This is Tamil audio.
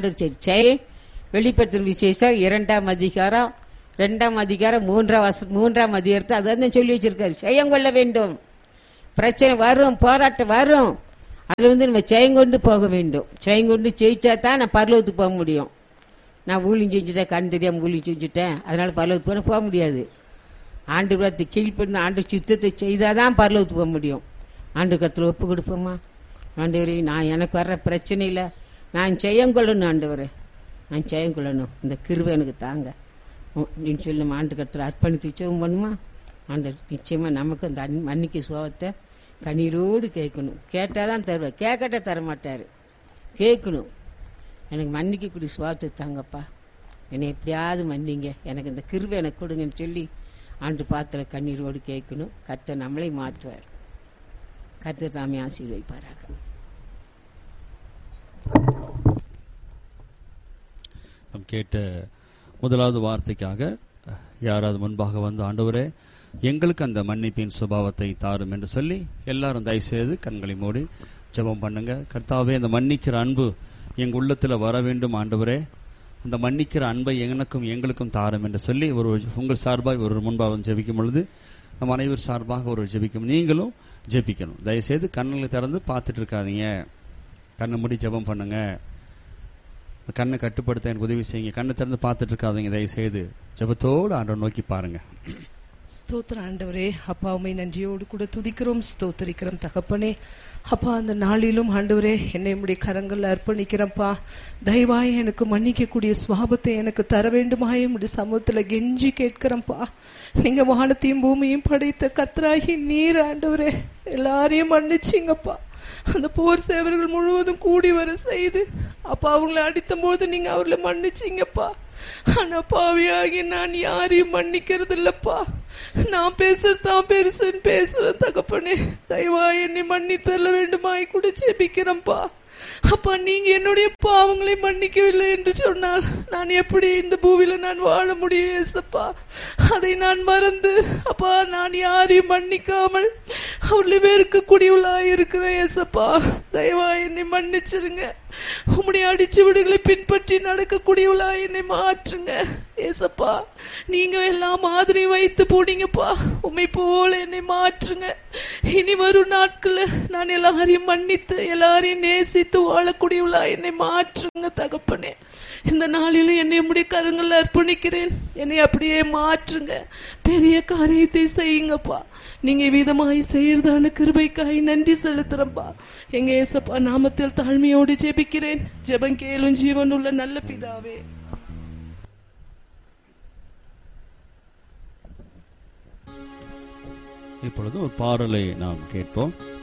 ஆண்டு சரி சரி வெளிப்படுத்தும் விசேஷம் இரண்டாம் அதிகாரம் ரெண்டாம் அதிகாரம் மூன்றாம் வச மூன்றாம் அதிகாரத்தை அதான் சொல்லி வச்சிருக்காரு ஜெயம் கொள்ள வேண்டும் பிரச்சனை வரும் போராட்டம் வரும் அதுல வந்து நம்ம ஜெயங்கொண்டு போக வேண்டும் ஜெயங்கொண்டு ஜெயிச்சா தான் நான் பரலோகத்துக்கு போக முடியும் நான் ஊழியம் செஞ்சுட்டேன் கண் தெரியாம ஊழியம் செஞ்சுட்டேன் அதனால பரலோகத்துக்கு போனால் போக முடியாது ஆண்டு விடத்தை கீழ்ப்படிந்து ஆண்டு சித்தத்தை செய்தால் தான் பரலோகத்துக்கு போக முடியும் ஆண்டு கருத்தில் ஒப்பு கொடுப்போமா ஆண்டவரே நான் எனக்கு வர்ற பிரச்சனையில் நான் ஜெயங்கொள்ளணும் ஆண்டவரே நான் ஜெயங்கொள்ளணும் இந்த கிருவை எனக்கு தாங்க அப்படின்னு சொல்லி நம்ம ஆண்டு கருத்தில் அர்ப்பணித்து ஜெபம் பண்ணுமா ஆண்டவர் நிச்சயமாக நமக்கு அந்த அன் மன்னிக்க சுபாவத்தை கண்ணீரோடு கேட்கணும் கேட்டால் தான் தருவார் கேட்கட்ட தர மாட்டார் கேட்கணும் எனக்கு மன்னிக்கக்கூடிய சுபாவத்தை தாங்கப்பா என்னை எப்படியாவது மன்னிங்க எனக்கு இந்த கிருவை எனக்கு கொடுங்கன்னு சொல்லி ஆண்டு பாத்திர கண்ணீரோடு கேட்கணும் கத்தை நம்மளை மாற்றுவார் கத்தை தாமே ஆசீர்வைப்பாராக நாம் கேட்ட முதலாவது வார்த்தைக்காக யாராவது முன்பாக வந்து ஆண்டவரே எங்களுக்கு அந்த மன்னிப்பின் சுபாவத்தை தாரும் என்று சொல்லி எல்லாரும் தயவுசெய்து கண்களை மூடி ஜெபம் பண்ணுங்க கர்த்தாவே அந்த மன்னிக்கிற அன்பு எங்க உள்ளத்துல வர வேண்டும் ஆண்டவரே அந்த மன்னிக்கிற அன்பை எனக்கும் எங்களுக்கும் தாரும் என்று சொல்லி ஒரு உங்கள் சார்பாக ஒரு முன்பாக வந்து ஜெபிக்கும் பொழுது நம் அனைவர் சார்பாக ஒரு ஜெபிக்கும் நீங்களும் ஜெபிக்கணும் தயவுசெய்து கண்களை திறந்து பார்த்துட்டு இருக்காதீங்க கண்ணை மூடி ஜெபம் பண்ணுங்க கண்ணை கட்டுப்படுத்த எனக்கு உதவி செய்யுங்க கண்ணை திறந்து பார்த்துட்டு இருக்காதீங்க தயவு செய்து ஜெபத்தோடு ஆண்டவர் நோக்கி பாருங்க ஸ்தோத்திர ஆண்டவரே அப்பா உமை நன்றியோடு கூட துதிக்கிறோம் ஸ்தோத்தரிக்கிறோம் தகப்பனே அப்பா அந்த நாளிலும் ஆண்டவரே என்னை உடைய கரங்கள்ல அர்ப்பணிக்கிறப்பா தயவாய் எனக்கு மன்னிக்கக்கூடிய சுவாபத்தை எனக்கு தர வேண்டுமாய் உடைய சமூகத்துல கெஞ்சி கேட்கிறேன்ப்பா நீங்க வானத்தையும் பூமியும் படைத்த கத்ராகி நீர் ஆண்டவரே எல்லாரையும் மன்னிச்சிங்கப்பா அந்த போர் சேவர்கள் முழுவதும் கூடி வர செய்து அப்பா அவங்களை அடித்த போது நீங்க அவர்களை மன்னிச்சீங்கப்பா ஆனா பாவியாகி நான் யாரையும் மன்னிக்கிறது இல்லப்பா நான் பேசுறதான் பெருசுன்னு பேசுறேன் தகப்பனே தயவா என்னை மன்னித்தள்ள வேண்டுமாய் கூட ஜெபிக்கிறேன்ப்பா அப்பா நீங்க என்னுடைய பாவங்களை மன்னிக்கவில்லை என்று சொன்னால் நான் எப்படி இந்த பூவில நான் வாழ முடியும் ஏசப்பா அதை நான் மறந்து அப்பா நான் யாரையும் மன்னிக்காமல் அவர்களை வெறுக்கக்கூடியவளாய் இருக்கிறேன் ஏசப்பா தயவா என்னை மன்னிச்சிருங்க உம்முடைய அடிச்சு விடுகளை பின்பற்றி நடக்கக்கூடியவளா என்னை மாற்றுங்க ஏசப்பா நீங்க எல்லாம் மாதிரி வைத்து போனீங்கப்பா உண்மை போல என்னை மாற்றுங்க இனி வரும் நாட்கள்ல நான் எல்லாரையும் மன்னித்து எல்லாரையும் நேசித்து வாழக்கூடியவளா என்னை மாற்றுங்க தகப்பனே இந்த நாளிலும் என்னை உம்முடைய கரங்கள்ல அர்ப்பணிக்கிறேன் என்னை அப்படியே மாற்றுங்க பெரிய காரியத்தை செய்யுங்கப்பா நீங்க விதமாய் செய்யறதான கிருபைக்காய் நன்றி செலுத்துறப்பா எங்க ஏசப்பா நாமத்தில் தாழ்மையோடு ஜெபிக்கிறேன் ஜெபம் கேளும் ஜீவன் உள்ள நல்ல பிதாவே இப்பொழுது ஒரு பாடலை நாம் கேட்போம்